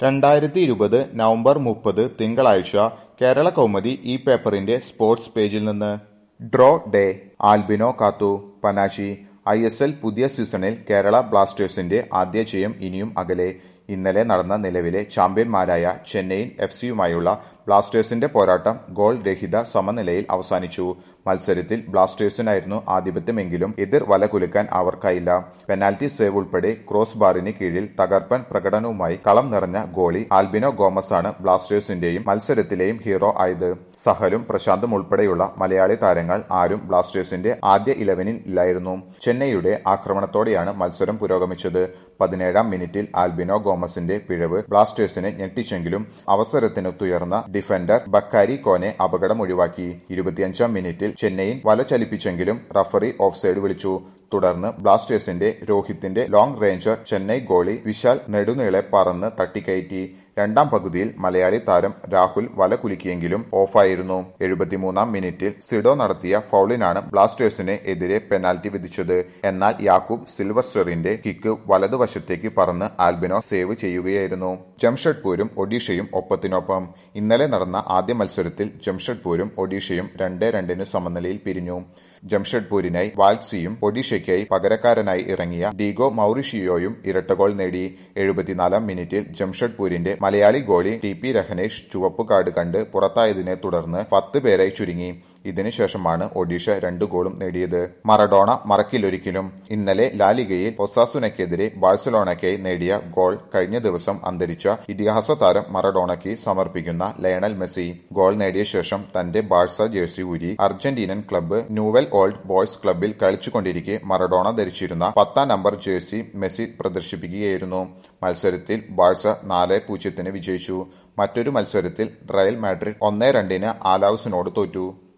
രണ്ടായിരത്തി ഇരുപത് നവംബർ മുപ്പത് തിങ്കളാഴ്ച കേരള കൗമുദി ഈ പേപ്പറിന്റെ സ്പോർട്സ് പേജിൽ നിന്ന് ഡ്രോ ഡേ ആൽബിനോ കാത്തു പനാശി ഐ എസ് എൽ പുതിയ സീസണിൽ കേരള ബ്ലാസ്റ്റേഴ്സിന്റെ ആദ്യ ജയം ഇനിയും അകലെ ഇന്നലെ നടന്ന നിലവിലെ ചാമ്പ്യന്മാരായ ചെന്നൈയിൻ എഫ് സിയുമായുള്ള ബ്ലാസ്റ്റേഴ്സിന്റെ പോരാട്ടം ഗോൾ രഹിത സമനിലയിൽ അവസാനിച്ചു മത്സരത്തിൽ ബ്ലാസ്റ്റേഴ്സിനായിരുന്നു ആധിപത്യമെങ്കിലും എതിർ വല കുലുക്കാൻ അവർക്കായില്ല പെനാൽറ്റി സേവ് ഉൾപ്പെടെ ക്രോസ് ബാറിന് കീഴിൽ തകർപ്പൻ പ്രകടനവുമായി കളം നിറഞ്ഞ ഗോളി ആൽബിനോ ഗോമസ് ആണ് ബ്ലാസ്റ്റേഴ്സിന്റെയും മത്സരത്തിലെയും ഹീറോ ആയത് സഹലും പ്രശാന്തും ഉൾപ്പെടെയുള്ള മലയാളി താരങ്ങൾ ആരും ബ്ലാസ്റ്റേഴ്സിന്റെ ആദ്യ ഇലവനിൽ ഇല്ലായിരുന്നു ചെന്നൈയുടെ ആക്രമണത്തോടെയാണ് മത്സരം പുരോഗമിച്ചത് പതിനേഴാം മിനിറ്റിൽ ആൽബിനോ ഗോമസിന്റെ പിഴവ് ബ്ലാസ്റ്റേഴ്സിനെ ഞെട്ടിച്ചെങ്കിലും അവസരത്തിനൊത്തുയർന്ന ഡിഫൻഡർ ബക്കാരി കോനെ അപകടം ഒഴിവാക്കി ഇരുപത്തിയഞ്ചാം മിനിറ്റിൽ ചെന്നൈയിൻ വല ചലിപ്പിച്ചെങ്കിലും റഫറി ഓഫ്സൈഡ് വിളിച്ചു തുടർന്ന് ബ്ലാസ്റ്റേഴ്സിന്റെ രോഹിത്തിന്റെ ലോങ് റേഞ്ചർ ചെന്നൈ ഗോളി വിശാൽ നെടുനീളെ പറന്ന് തട്ടിക്കയറ്റി രണ്ടാം പകുതിയിൽ മലയാളി താരം രാഹുൽ വല കുലുക്കിയെങ്കിലും ഓഫായിരുന്നു എഴുപത്തിമൂന്നാം മിനിറ്റിൽ സിഡോ നടത്തിയ ഫൗളിനാണ് ബ്ലാസ്റ്റേഴ്സിന് എതിരെ പെനാൽറ്റി വിധിച്ചത് എന്നാൽ യാക്കൂബ് സിൽവർസ്റ്ററിന്റെ കിക്ക് വലതുവശത്തേക്ക് പറന്ന് ആൽബിനോ സേവ് ചെയ്യുകയായിരുന്നു ജംഷഡ്പൂരും ഒഡീഷയും ഒപ്പത്തിനൊപ്പം ഇന്നലെ നടന്ന ആദ്യ മത്സരത്തിൽ ജംഷഡ്പൂരും ഒഡീഷയും രണ്ട് രണ്ടിന് സമനിലയിൽ പിരിഞ്ഞു ജംഷഡ്പൂരിനായി വാൽസിയും ഒഡീഷയ്ക്കായി പകരക്കാരനായി ഇറങ്ങിയ ഡീഗോ മൌറിഷിയോയും ഇരട്ട ഗോൾ നേടി എഴുപത്തിനാലാം മിനിറ്റിൽ ജംഷഡ്പൂരിന്റെ മലയാളി ഗോളി ടി പി രഹനേഷ് ചുവപ്പ് കാർഡ് കണ്ട് പുറത്തായതിനെ തുടർന്ന് പത്ത് പേരെ ചുരുങ്ങി ഇതിനുശേഷമാണ് ഒഡീഷ രണ്ടു ഗോളും നേടിയത് മറഡോണ മറക്കിലൊരിക്കലും ഇന്നലെ ലാലിഗയിൽ ഒസാസുനയ്ക്കെതിരെ ബാഴ്സലോണയ്ക്കായി നേടിയ ഗോൾ കഴിഞ്ഞ ദിവസം അന്തരിച്ച ഇതിഹാസ താരം മറഡോണയ്ക്ക് സമർപ്പിക്കുന്ന ലയണൽ മെസ്സി ഗോൾ നേടിയ ശേഷം തന്റെ ബാഴ്സ ജേഴ്സി ഊരി Argentinian club Newell Old Boys ക്ലബ്ബിൽ കളിച്ചുകൊണ്ടിരിക്കെ മറഡോണ ധരിച്ചിരുന്ന പത്താം നമ്പർ ജേഴ്സി മെസ്സി പ്രദർശിപ്പിക്കുകയായിരുന്നു മത്സരത്തിൽ ബാഴ്സ നാല് പൂജ്യത്തിന് വിജയിച്ചു മറ്റൊരു മത്സരത്തിൽ റയൽ മാഡ്രിഡ് ഒന്നേ രണ്ടിന് ആലാവുസിനോട് തോറ്റു